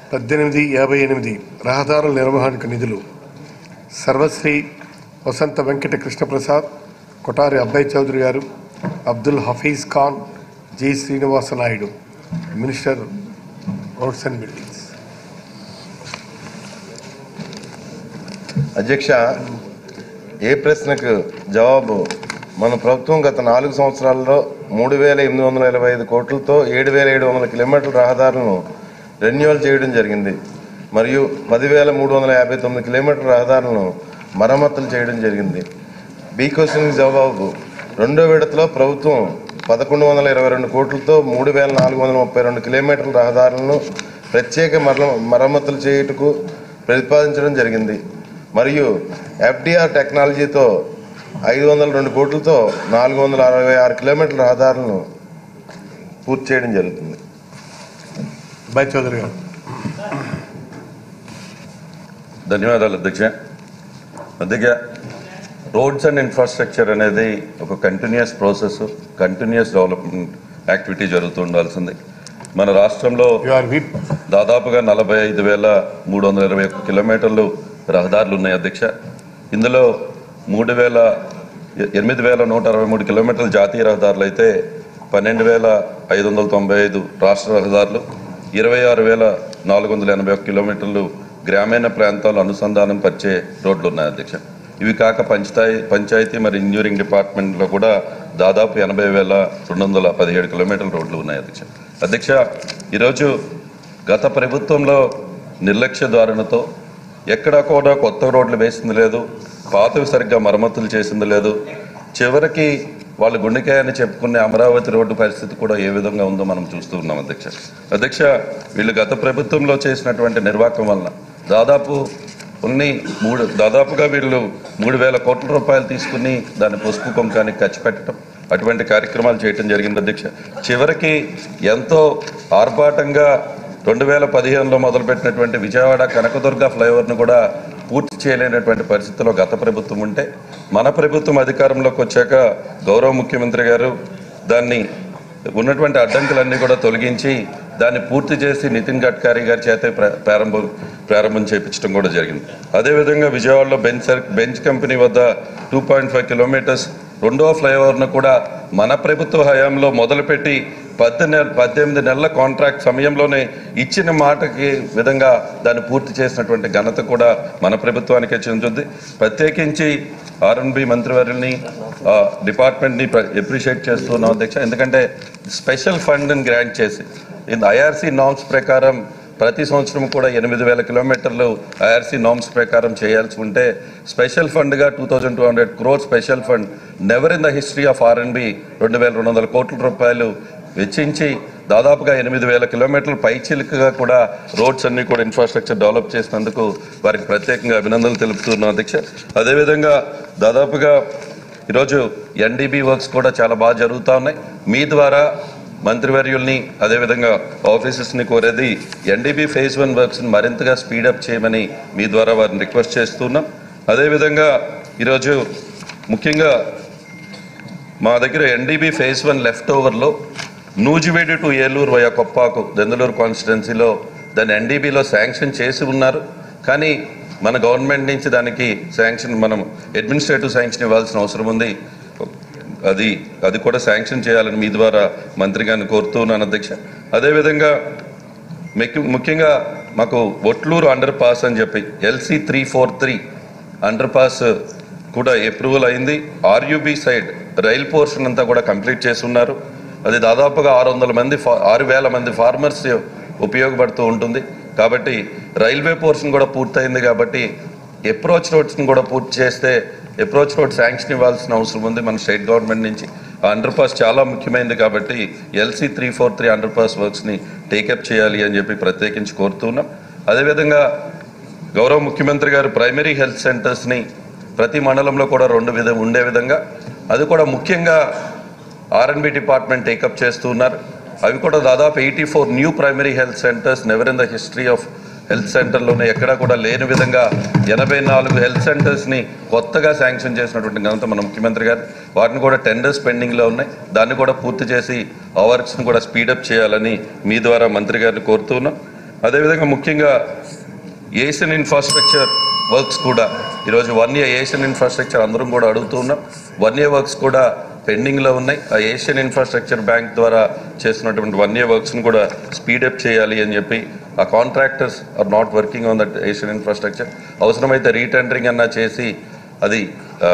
పద్దెనిమిది యాభై ఎనిమిది రహదారుల నిర్వహణకు నిధులు సర్వశ్రీ వసంత వెంకట కృష్ణప్రసాద్ కొటారి అబ్బాయి చౌదరి గారు Abdul Hafeez Khan G Srinivasa Naidu minister roads and buildings అధ్యక్ష ఏ ప్రశ్నకు జవాబు మన ప్రభుత్వం గత నాలుగు సంవత్సరాల్లో మూడు వేల ఎనిమిది వందల ఇరవై ఐదు కోట్లతో ఏడు వేల ఏడు వందల కిలోమీటర్ల రహదారులను రెన్యువల్ చేయడం జరిగింది మరియు పదివేల మూడు వందల యాభై తొమ్మిది కిలోమీటర్ల రహదారులను మరమ్మతులు చేయడం జరిగింది బి క్వశ్చన్కి జవాబు రెండో విడతలో ప్రభుత్వం పదకొండు వందల ఇరవై రెండు కోట్లతో మూడు వేల నాలుగు వందల ముప్పై రెండు కిలోమీటర్ల రహదారులను ప్రత్యేక మర మరమ్మతులు చేయుటకు ప్రతిపాదించడం జరిగింది మరియు ఎఫ్డిఆర్ టెక్నాలజీతో ఐదు వందల రెండు కోట్లతో నాలుగు వందల అరవై ఆరు కిలోమీటర్ల రహదారులను పూర్తి చేయడం జరుగుతుంది అబ్బాయి చౌదరి గారు ధన్యవాదాలు అధ్యక్ష అధ్యక్ష రోడ్స్ అండ్ ఇన్ఫ్రాస్ట్రక్చర్ అనేది ఒక continuous process continuous development activity జరుగుతూ ఉండాల్సింది మన రాష్ట్రంలో యు ఆర్ విప్ దాదాపుగా నలభై ఐదు వేల మూడు వందల ఇరవై ఒక్క కిలోమీటర్లు రహదారులు ఉన్నాయి అధ్యక్ష ఇందులో మూడు వేల ఎనిమిది వేల నూట అరవై మూడు కిలోమీటర్లు జాతీయ రహదారులు అయితే పన్నెండు వేల ఐదు వందల తొంభై ఐదు రాష్ట్ర రహదారులు ఇరవై ఆరు వేల నాలుగు వందల ఎనభై ఒక్క కిలోమీటర్లు గ్రామీణ ప్రాంతాలు అనుసంధానం పరిచే రోడ్లు ఉన్నాయి అధ్యక్ష ఇవి కాక పంచాయతీ పంచాయతీ మరి ఇంజనీరింగ్ డిపార్ట్మెంట్లో కూడా దాదాపు ఎనభై వేల రెండు వందల పదిహేడు కిలోమీటర్ల రోడ్లు ఉన్నాయి అధ్యక్ష అధ్యక్ష ఈరోజు గత ప్రభుత్వంలో నిర్లక్ష్య ధోరణితో ఎక్కడా కూడా కొత్త రోడ్లు వేసింది లేదు పాతవి సరిగ్గా మరమ్మతులు చేసింది లేదు చివరికి వాళ్ళు గుండెకాయ అని చెప్పుకునే అమరావతి రోడ్డు పరిస్థితి కూడా ఏ విధంగా ఉందో మనం చూస్తూ ఉన్నాం అధ్యక్ష అధ్యక్ష వీళ్ళు గత ప్రభుత్వంలో చేసినటువంటి నిర్వాహకం వలన దాదాపు కొన్ని మూడు దాదాపుగా వీళ్ళు మూడు వేల కోట్ల రూపాయలు తీసుకుని దాన్ని పసుపు కుంకానికి ఖర్చు పెట్టడం అటువంటి కార్యక్రమాలు చేయటం జరిగింది అధ్యక్ష చివరికి ఎంతో ఆర్భాటంగా రెండు వేల పదిహేనులో మొదలుపెట్టినటువంటి విజయవాడ కనకదుర్గ ఫ్లైఓవర్ను కూడా పూర్తి చేయలేనటువంటి పరిస్థితిలో గత ప్రభుత్వం ఉంటే మన ప్రభుత్వం అధికారంలోకి వచ్చాక గౌరవ ముఖ్యమంత్రి గారు దాన్ని ఉన్నటువంటి అడ్డంకులన్నీ కూడా తొలగించి దాన్ని పూర్తి చేసి నితిన్ గడ్కరీ గారి చేతే ప్ర- ప్రారంభం ప్రారంభం చేయించడం కూడా జరిగింది అదేవిధంగా విజయవాడలో బెంచ్ సర్- బెంచ్ కంపెనీ వద్ద టూ పాయింట్ ఫైవ్ కిలోమీటర్స్ రెండవ ఫ్లైఓవర్ను కూడా మన ప్రభుత్వ హయాంలో మొదలుపెట్టి పద్దె నెల పద్దెనిమిది నెలల కాంట్రాక్ట్ సమయంలోనే ఇచ్చిన మాటకి విధంగా దాన్ని పూర్తి చేసినటువంటి ఘనత కూడా మన ప్రభుత్వానికే చెందుతుంది ప్రత్యేకించి ఆర్ఎన్బి మంత్రివర్యుల్ని ఆ, డిపార్ట్మెంట్ని అప్రిషియేట్ చేస్తున్నాం అధ్యక్ష ఎందుకంటే స్పెషల్ ఫండ్ని గ్రాంట్ చేసి ఇది ఐఆర్సీ నామ్స్ ప్రకారం ప్రతి సంవత్సరం కూడా ఎనిమిది వేల కిలోమీటర్లు ఐఆర్సీ నామ్స్ ప్రకారం చేయాల్సి ఉంటే స్పెషల్ ఫండ్గా two thousand two hundred crore special fund never in the history of RNB రెండు వేల రెండు వందల కోట్ల రూపాయలు వెచ్చించి దాదాపుగా ఎనిమిది వేల కిలోమీటర్లు పైచిలుకగా కూడా రోడ్స్ అన్ని కూడా ఇన్ఫ్రాస్ట్రక్చర్ డెవలప్ చేసినందుకు వారికి ప్రత్యేకంగా అభినందనలు తెలుపుతున్నాం అధ్యక్ష అదేవిధంగా దాదాపుగా ఈరోజు ఎన్డీబీ వర్క్స్ కూడా చాలా బాగా జరుగుతూ ఉన్నాయి మీ ద్వారా మంత్రివర్యుల్ని అదేవిధంగా ఆఫీసెస్ని కోరేది ఎన్డీబీ ఫేజ్ వన్ వర్క్స్ని మరింతగా స్పీడప్ చేయమని మీ ద్వారా వారిని రిక్వెస్ట్ చేస్తున్నాం అదేవిధంగా ఈరోజు ముఖ్యంగా మా దగ్గర ఎన్డీబీ ఫేజ్ వన్ లెఫ్ట్ ఓవర్లో నూజివేడి టు ఏలూరు వయా కొప్పాకు దెందులూరు కాన్స్టిట్యున్సీలో దాన్ని ఎన్డీబీలో శాంక్షన్ చేసి ఉన్నారు కానీ మన గవర్నమెంట్ నుంచి దానికి శాంక్షన్ మనం అడ్మినిస్ట్రేటివ్ శాంక్షన్ ఇవ్వాల్సిన అవసరం ఉంది అది అది కూడా శాంక్షన్ చేయాలని మీ ద్వారా మంత్రి గారిని కోరుతున్నాను అధ్యక్ష అదేవిధంగా ముఖ్య- ముఖ్యంగా మాకు ఒట్లూరు అండర్ పాస్ అని చెప్పి LC three four three underpass కూడా అప్రూవల్ అయింది ఆర్యూబీ సైడ్ రైల్ పోర్షన్ అంతా కూడా కంప్లీట్ చేసి ఉన్నారు అది దాదాపుగా ఆరు వందల మంది ఫా- ఆరు వేల మంది ఫార్మర్స్ ఉపయోగపడుతూ ఉంటుంది కాబట్టి రైల్వే పోర్షన్ కూడా పూర్తయింది కాబట్టి అప్రోచ్ రోడ్స్ని కూడా పూర్తి చేస్తే అప్రోచ్ రోడ్ శాంక్షన్ ఇవ్వాల్సిన అవసరం ఉంది మన స్టేట్ గవర్నమెంట్ నుంచి ఆ అండర్ పాస్ చాలా ముఖ్యమైనది కాబట్టి LC three four three underpass వర్క్స్ని టేకప్ చేయాలి అని చెప్పి ప్రత్యేకించి కోరుతున్నాం అదేవిధంగా గౌరవ ముఖ్యమంత్రి గారు ప్రైమరీ హెల్త్ సెంటర్స్ని ప్రతి మండలంలో కూడా రెండు విధం ఉండే విధంగా అది కూడా ముఖ్యంగా ఆర్ఎన్బి డిపార్ట్మెంట్ టేకప్ చేస్తూ ఉన్నారు అవి కూడా దాదాపు eighty four new primary health centres never in the history of health సెంటర్లోనే ఎక్కడా కూడా లేని విధంగా ఎనభై నాలుగు హెల్త్ సెంటర్స్ని కొత్తగా శాంక్షన్ చేసినటువంటి ఘనత మన ముఖ్యమంత్రి గారు వాటిని కూడా టెండర్స్ పెండింగ్లో ఉన్నాయి దాన్ని కూడా పూర్తి చేసి ఆ వర్క్స్ని కూడా స్పీడప్ చేయాలని మీ ద్వారా మంత్రి గారిని కోరుతున్నాం అదేవిధంగా ముఖ్యంగా ఏషియన్ ఇన్ఫ్రాస్ట్రక్చర్ వర్క్స్ కూడా ఈరోజు వన్ ఇయర్ ఏషియన్ ఇన్ఫ్రాస్ట్రక్చర్ అందరం కూడా అడుగుతూ ఉన్నాం వన్ ఇయర్ వర్క్స్ కూడా పెండింగ్లో ఉన్నాయి ఆ ఏషియన్ ఇన్ఫ్రాస్ట్రక్చర్ బ్యాంక్ ద్వారా చేస్తున్నటువంటి వన్ ఇయర్ వర్క్స్ని కూడా స్పీడప్ చేయాలి అని చెప్పి ఆ contractors are not working on that Asian infrastructure అవసరమైతే రీటెండరింగ్ అన్నా చేసి అది ఆ,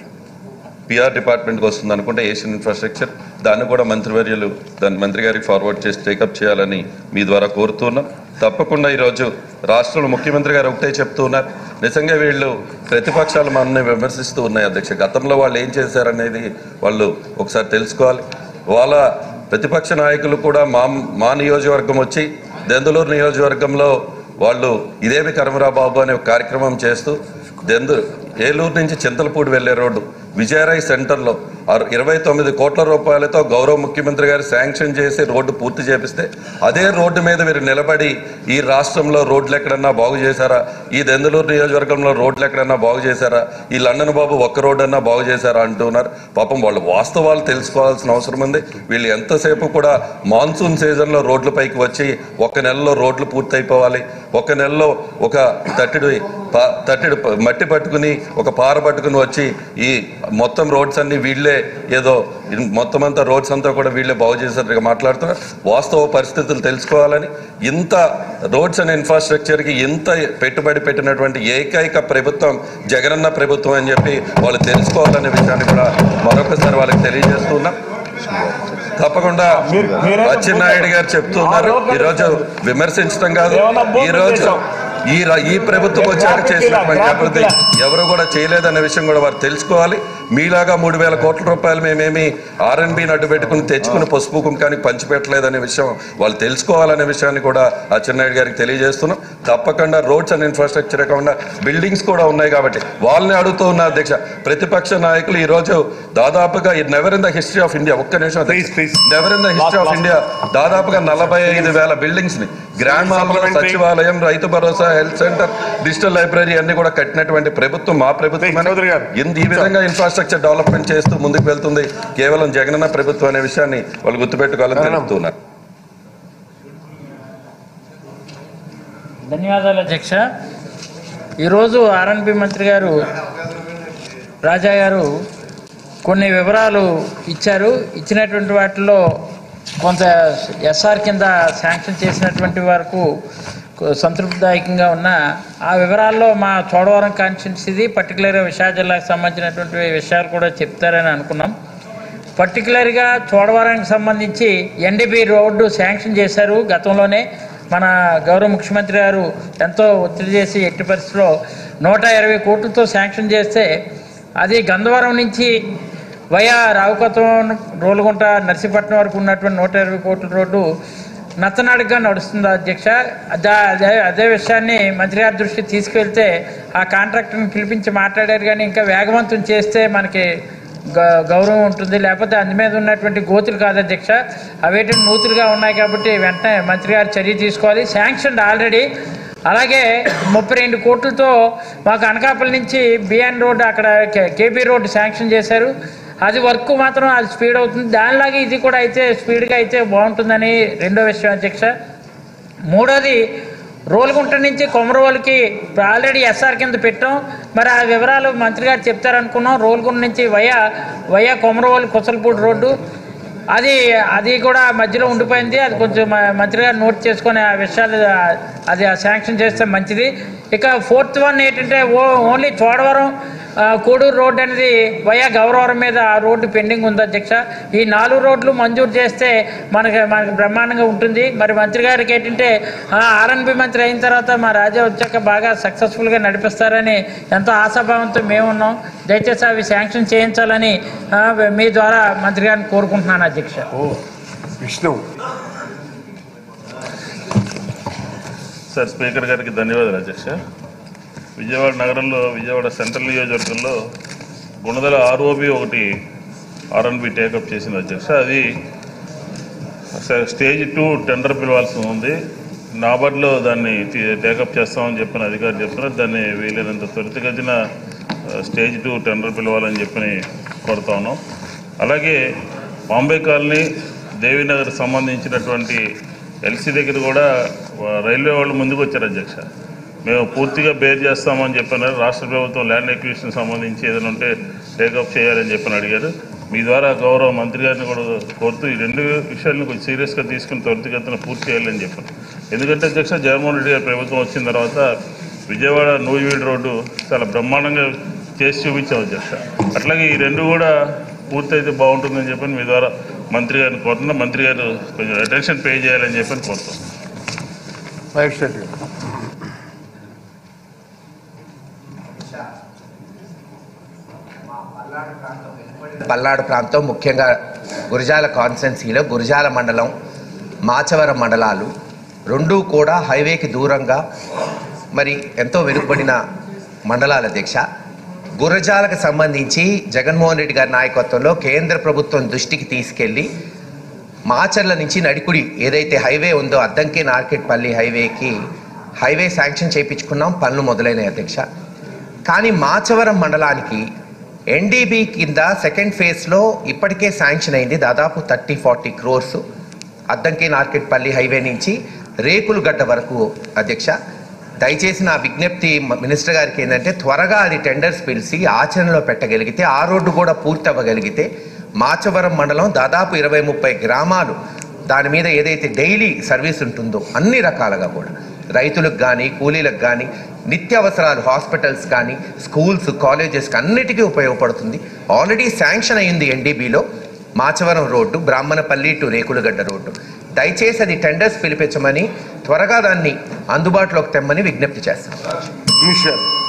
పిఆర్ డిపార్ట్మెంట్కి వస్తుంది అనుకుంటే ఏషియన్ ఇన్ఫ్రాస్ట్రక్చర్ దాన్ని కూడా మంత్రివర్యులు దాన్ని మంత్రి గారికి ఫార్వర్డ్ చేసి టేకప్ చేయాలని మీ ద్వారా కోరుతున్నాం తప్పకుండా ఈరోజు రాష్ట్రంలో ముఖ్యమంత్రి గారు ఒకటే చెప్తూ ఉన్నారు నిజంగా వీళ్ళు ప్రతిపక్షాలు మనల్ని విమర్శిస్తూ ఉన్నాయి అధ్యక్ష గతంలో వాళ్ళు ఏం చేశారనేది వాళ్ళు ఒకసారి తెలుసుకోవాలి వాళ్ళ ప్రతిపక్ష నాయకులు కూడా మా మా నియోజకవర్గం వచ్చి దెందులూరు నియోజకవర్గంలో వాళ్ళు ఇదేమి కర్మరా బాబు అనే ఒక కార్యక్రమం చేస్తూ దెందు ఏలూరు నుంచి చింతలపూడి వెళ్లే రోడ్డు విజయరాయ్ సెంటర్లో ఆరు- ఇరవై తొమ్మిది కోట్ల రూపాయలతో గౌరవ ముఖ్యమంత్రి గారు శాంక్షన్ చేసి రోడ్డు పూర్తి చేపిస్తే అదే రోడ్డు మీద వీరు నిలబడి ఈ రాష్ట్రంలో రోడ్లు ఎక్కడన్నా బాగు చేశారా ఈ దెందులూరు నియోజకవర్గంలో రోడ్లు ఎక్కడన్నా బాగు చేశారా ఈ లండన్ బాబు ఒక్క రోడ్డు అన్నా బాగు చేశారా అంటున్నారు పాపం వాళ్ళు వాస్తవాలు తెలుసుకోవాల్సిన అవసరం ఉంది వీళ్ళు ఎంతసేపు కూడా మాన్సూన్ సీజన్లో రోడ్ల పైకి వచ్చి ఒక నెలలో రోడ్లు పూర్తయిపోవాలి ఒక నెలలో ఒక తట్టిడి పా- తట్టెడు ప- మట్టి పట్టుకుని ఒక పార పట్టుకుని వచ్చి ఈ మొత్తం రోడ్స్ అన్ని వీళ్ళే ఏదో ఇన్- మొత్తం అంతా రోడ్స్ అంతా కూడా వీళ్ళే బాగు చేశారు మాట్లాడుతున్నారు వాస్తవ పరిస్థితులు తెలుసుకోవాలని ఇంత రోడ్స్ అండ్ ఇన్ఫ్రాస్ట్రక్చర్కి ఇంత పెట్టుబడి పెట్టినటువంటి ఏకైక ప్రభుత్వం జగనన్న ప్రభుత్వం అని చెప్పి వాళ్ళు తెలుసుకోవాలనే విషయాన్ని కూడా మరొకసారి వాళ్ళకి తెలియజేస్తున్నాం తప్పకుండా అచ్చెన్నాయుడు గారు చెప్తున్నారు ఈరోజు విమర్శించడం కాదు ఈ రోజు ఈ ర- ఈ ప్రభుత్వం వచ్చాక చేసినటువంటి అభివృద్ధి ఎవరు కూడా చేయలేదనే విషయం కూడా వారు తెలుసుకోవాలి మీలాగా మూడు వేల కోట్ల రూపాయలు మేమేమి ఆర్ఎన్బి నడ్డు పెట్టుకుని తెచ్చుకుని పసుపు కుంకానికి పంచిపెట్టలేదనే విషయం వాళ్ళు తెలుసుకోవాలనే విషయాన్ని కూడా అచ్చెన్నాయుడు గారికి తెలియజేస్తున్నాం తప్పకుండా రోడ్స్ అండ్ ఇన్ఫ్రాస్ట్రక్చర్ కాకుండా బిల్డింగ్స్ కూడా ఉన్నాయి కాబట్టి వాళ్ళని అడుగుతూ ఉన్న అధ్యక్ష ప్రతిపక్ష నాయకులు ఈ రోజు దాదాపుగా never in the history of India ఒక్క నిమిషం Please, please. Never in the history of India దాదాపుగా నలభై ఐదు వేల బిల్డింగ్స్ ని గ్రామాల్లో Supplementary. సచివాలయం రైతు భరోసా హెల్త్ సెంటర్ డిజిటల్ లైబ్రరీ అన్ని కూడా కట్టినటువంటి ప్రభుత్వం మా ప్రభుత్వం Please, చౌదరి గారు. ఇంత- ఈ విధంగా ఇన్ఫ్రాస్ట్రక్చర్ డెవలప్మెంట్ చేస్తూ ముందుకు వెళ్తుంది కేవలం జగనన్న ప్రభుత్వం అనే విషయాన్ని వాళ్ళు గుర్తుపెట్టుకోవాలని మేడం. తెలుపుతున్నారు ధన్యవాదాలు అధ్యక్ష ఈరోజు ఆర్ఎన్బి మంత్రి గారు రాజా గారు కొన్ని వివరాలు ఇచ్చారు ఇచ్చినటువంటి వాటిలో కొంత ఎస్ఆర్ కింద శాంక్షన్ చేసినటువంటి వరకు కొ- సంతృప్తిదాయకంగా ఉన్న ఆ వివరాల్లో మా చోడవరం కాన్స్టిట్యున్సీది పర్టికులర్గా విశాఖ జిల్లాకు సంబంధించినటువంటి విషయాలు కూడా చెప్తారని అనుకున్నాం పర్టికులర్గా చోడవరానికి సంబంధించి ఎన్డీబీ రోడ్డు శాంక్షన్ చేశారు గతంలోనే మన గౌరవ ముఖ్యమంత్రి గారు ఎంతో ఒత్తిడి చేసి ఎట్టి పరిస్థితిలో నూట ఇరవై కోట్లతో శాంక్షన్ చేస్తే అది గంధవరం నుంచి వయా రావుకతం రోలుగుంట నర్సీపట్నం వరకు ఉన్నటువంటి నూట ఇరవై కోట్ల రోడ్డు నత్తనాడుగా నడుస్తుంది అధ్యక్ష అదా అదే అదే విషయాన్ని మంత్రి గారి దృష్టికి తీసుకెళ్తే ఆ కాంట్రాక్టర్ని పిలిపించి మాట్లాడారు కానీ ఇంకా వేగవంతం చేస్తే మనకి గ- గౌరవం ఉంటుంది లేకపోతే అందు మీద ఉన్నటువంటి గోతులు కాదు అధ్యక్ష అవేంటి నూతులుగా ఉన్నాయి కాబట్టి వెంటనే మంత్రి గారు చర్య తీసుకోవాలి శాంక్షన్ ఆల్రెడీ అలాగే ముప్పై రెండు కోట్లతో మాకు అనకాపల్లి నుంచి బిఎన్ రోడ్ అక్కడ కే- కేబీ రోడ్ శాంక్షన్ చేశారు అది వర్క్ మాత్రం అది స్పీడ్ అవుతుంది దానిలాగే ఇది కూడా అయితే స్పీడ్గా అయితే బాగుంటుందని రెండో విషయం అధ్యక్ష మూడోది రోలుగుంట నుంచి కొమరవోలుకి ఆల్రెడీ ఎస్ఆర్ కింద పెట్టాం మరి ఆ వివరాలు మంత్రి గారు చెప్తారనుకున్నాం రోలుగుంట నుంచి via via Komaravolu Kusalapudi road అది అది కూడా మధ్యలో ఉండిపోయింది అది కొంచెం మ- మంత్రి గారు నోట్ చేసుకొని ఆ విషయాలు ఆ- అది ఆ శాంక్షన్ చేస్తే మంచిది ఇక ఫోర్త్ వన్ ఏంటంటే ఓ ఓన్లీ చోడవరం ఆ, కోడూరు రోడ్డు అనేది వయా గౌరవరం మీద ఆ రోడ్డు పెండింగ్ ఉంది అధ్యక్ష ఈ నాలుగు రోడ్లు మంజూరు చేస్తే మనకి మనకి బ్రహ్మాండంగా ఉంటుంది మరి మంత్రి గారికి ఏంటంటే ఆర్ఎన్బి మంత్రి అయిన తర్వాత మా రాజా వచ్చాక బాగా సక్సెస్ఫుల్గా నడిపిస్తారని ఎంతో ఆశాభావంతో మేము ఉన్నాం దయచేసి అవి శాంక్షన్ చేయించాలని ఆ, మీ ద్వారా మంత్రి గారిని కోరుకుంటున్నాను అధ్యక్ష ఓ విష్ణు సార్ స్పీకర్ గారికి ధన్యవాదాలు అధ్యక్ష విజయవాడ నగరంలో విజయవాడ సెంట్రల్ నియోజకవర్గంలో గుణదల ఆర్ఓబి ఒకటి ఆర్ఎన్బి టేకప్ చేసింది అధ్యక్ష అది స- స్టేజ్ టూ టెండర్ పిలవాల్సి ఉంది నాబార్డ్లో దాన్ని తీ- టేకప్ చేస్తామని చెప్పిన అధికారులు చెప్తున్నారు దాన్ని వీలైనంత త్వరితగతిన ఆ, స్టేజ్ టూ టెండర్ పిలవాలని చెప్పి కోరుతా ఉన్నాం అలాగే బాంబే కాలనీ దేవీనగర్ సంబంధించినటువంటి ఎల్సీ దగ్గర కూడా వా- రైల్వే వాళ్ళు ముందుకు వచ్చారు అధ్యక్ష మేము పూర్తిగా బేర్ చేస్తామని చెప్పినారు రాష్ట్ర ప్రభుత్వం ల్యాండ్ ఎక్విజిషన్ సంబంధించి ఏదైనా ఉంటే టేకప్ చేయాలని చెప్పని అడిగారు మీ ద్వారా గౌరవ మంత్రి గారిని కూడా కోరుతూ ఈ రెండు విషయాలను కొంచెం సీరియస్గా తీసుకుని త్వరితగతిన పూర్తి చేయాలని చెప్పాను ఎందుకంటే అధ్యక్ష జగన్మోహన్ రెడ్డి గారి ప్రభుత్వం వచ్చిన తర్వాత విజయవాడ నూజివీడు రోడ్డు చాలా బ్రహ్మాండంగా చేసి చూపించాం అధ్యక్ష అట్లాగే ఈ రెండు కూడా పూర్తయితే బాగుంటుందని చెప్పని మీ ద్వారా మంత్రి గారిని కోరుతున్నా మంత్రి గారు కొంచెం అటెన్షన్ పే చేయాలని చెప్పని కోరుతున్నాం మహేష్ రెడ్డి గారు పల్నాడు ప్రాంతం ముఖ్యంగా గురజాల కాన్స్టెన్సీలో గురజాల మండలం మాచవరం మండలాలు రెండూ కూడా హైవేకి దూరంగా మరి ఎంతో వెనుకబడిన మండలాల అధ్యక్ష గురజాలకు సంబంధించి జగన్మోహన్ రెడ్డి గారి నాయకత్వంలో కేంద్ర ప్రభుత్వం దృష్టికి తీసుకెళ్ళి మాచర్ల నుంచి నడికుడి ఏదైతే హైవే ఉందో అద్దంకి నార్కెట్పల్లి హైవేకి హైవే శాంక్షన్ చేయించుకున్నాం పనులు మొదలైనాయి అధ్యక్ష కానీ మాచవరం మండలానికి ఎన్డీబీ కింద సెకండ్ ఫేజ్లో ఇప్పటికే శాంక్షన్ అయింది దాదాపు thirty forty crores Addanki Narketpally highway నుంచి రేకులగడ్డ వరకు అధ్యక్ష దయచేసి నా విజ్ఞప్తి మ- మినిస్టర్ గారికి ఏంటంటే త్వరగా అది టెండర్స్ పిలిచి ఆచరణలో పెట్టగలిగితే ఆ రోడ్డు కూడా పూర్తి అవ్వగలిగితే మాచవరం మండలం దాదాపు ఇరవై ముప్పై గ్రామాలు దాని మీద ఏదైతే డైలీ సర్వీస్ ఉంటుందో అన్ని రకాలుగా కూడా రైతులకు కానీ కూలీలకు కానీ నిత్యావసరాలు హాస్పిటల్స్ కానీ స్కూల్స్ కాలేజెస్కి అన్నిటికీ ఉపయోగపడుతుంది ఆల్రెడీ శాంక్షన్ అయింది ఎన్డీబీలో Machavaram road Brahmanapalli to Rekulagadda road దయచేసి అది టెండర్స్ పిలిపించమని త్వరగా దాన్ని అందుబాటులోకి తెమ్మని విజ్ఞప్తి చేస్తాం మినిస్టర్